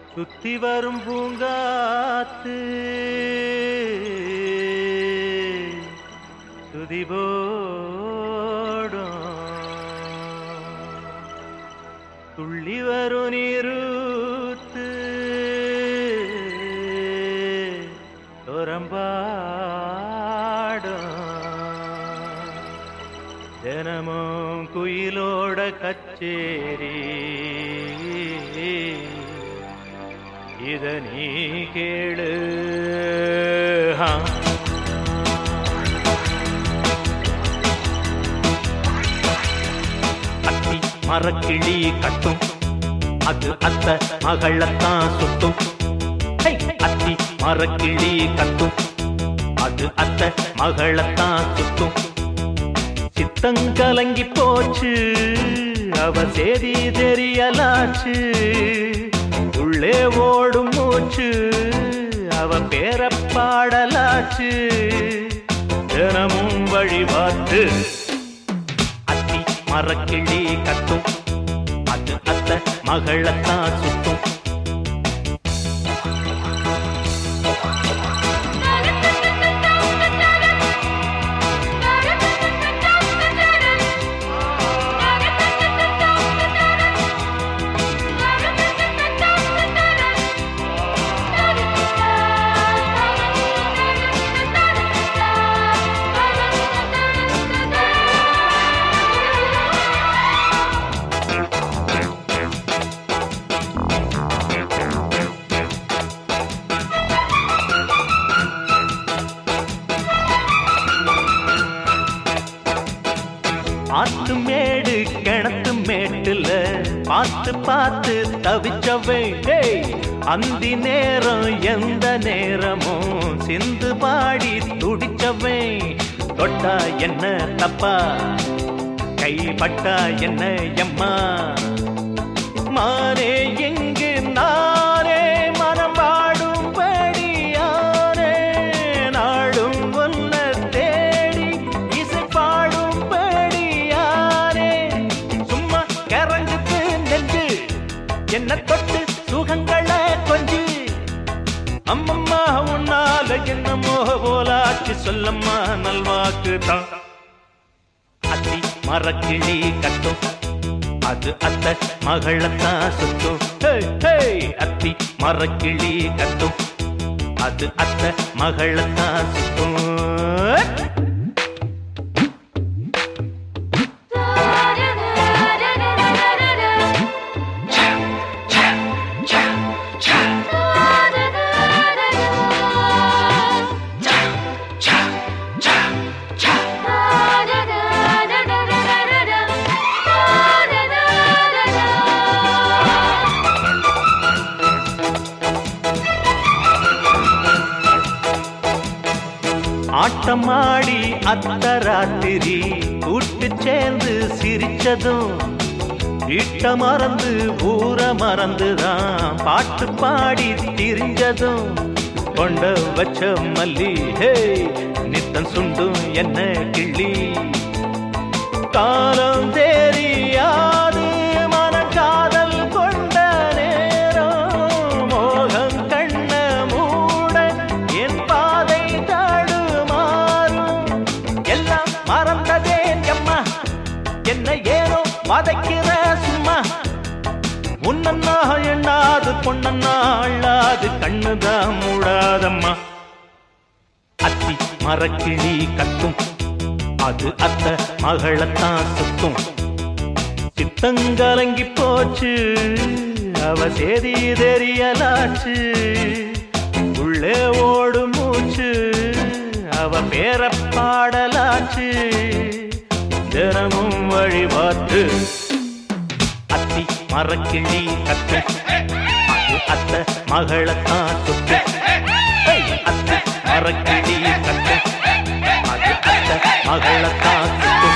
சுத்தி வரும் பூங்காத்து துதி போடும் துள்ளி வரும் நீரூத்து துறம்பாடும் தினமும் குயிலோட கச்சேரி இத நீ கேளு ஆ. அத்தி மரக்கிளி கட்டும் அது அத்த மகளத்தான் சுட்டும் ஹை! அத்தி மரக்கிளி கட்டும் அது அத்த மகளத்தான் சுட்டும் சித்தங்கலங்கி போச்சு அவ சேதி தெரியலாச்சு உள்ளே ஓடும் மூச்சு அவ பேர பாடலாச்சு தினமும் வழிபாட்டு அத்தி மரக்கிளி கட்டும் அது அத்த மகளத்தான் சுட்டும் ஆத்து மேடு கிணத்து மேட்டுல பார்த்து பார்த்து தவிச்சவை டேய், அந்தி நேரம் எந்த நேரமும் சிந்து பாடி துடிச்சவை தொட்டா என்ன தப்பா கைப்பட்டா என்ன எம்மா மானே எங்கு நானே மனம் பாடும்படியானே நாடும் ஒன்ன தேடி இசை பாடும்படியானே சும்மா கரங்குத்து நெஞ்சு என்ன தொட்டு சுகங்களை கொஞ்சு அம்மம்மா உன்னால என்னமோ போலாச்சு சொல்லம்மா நல்வாக்கு தான் அத்தி மரக்கிளி கட்டும் அது அத்த மகளத்தான் சுத்தும் ஹே, ஹே! அத்தி மரக்கிளி கட்டும் அது அத்த மகளத்தான் சுத்தும் ஆட்டமாடி அத்தராத்திரி கூட்டு சேர்ந்து சிரிச்சதும் வீட்ட மறந்து ஊர மறந்துதான் பாட்டு பாடி திரிஞ்சதும் கொண்ட வச்ச மல்லி ஹே நித்தம் சுண்டும் என்ன கிள்ளி காலம் தெரியாது மனக்காதல் கொண்ட நேரம் மோகம் கண்ண மூட என் பாதை தடுமாறும் எல்லாம் மறந்ததே அம்மா என்ன ஏனோ வதைக்கிற சும்மா உன்னன்னா எண்ணாது பொன்னன்னா அள்ளாது கண்ணுதான் மூடாதம்மா அத்தி மரக்கிளி கட்டும் அது அத்த மகளத்தான் சுத்தும் சித்தங்கலங்கி போச்சு அவ சேதி தெரியலாச்சு உள்ளே ஓடு மூச்சு அவ பேர பாடலாச்சு தினமும் வழிபாட்டு அத்தி மரக்கிளி கட்டு அது அத்த மகளத்தான் சுத்து அத்தி மரக்கிளி கட்டு அது அத்த மகளத்தான் சுத்து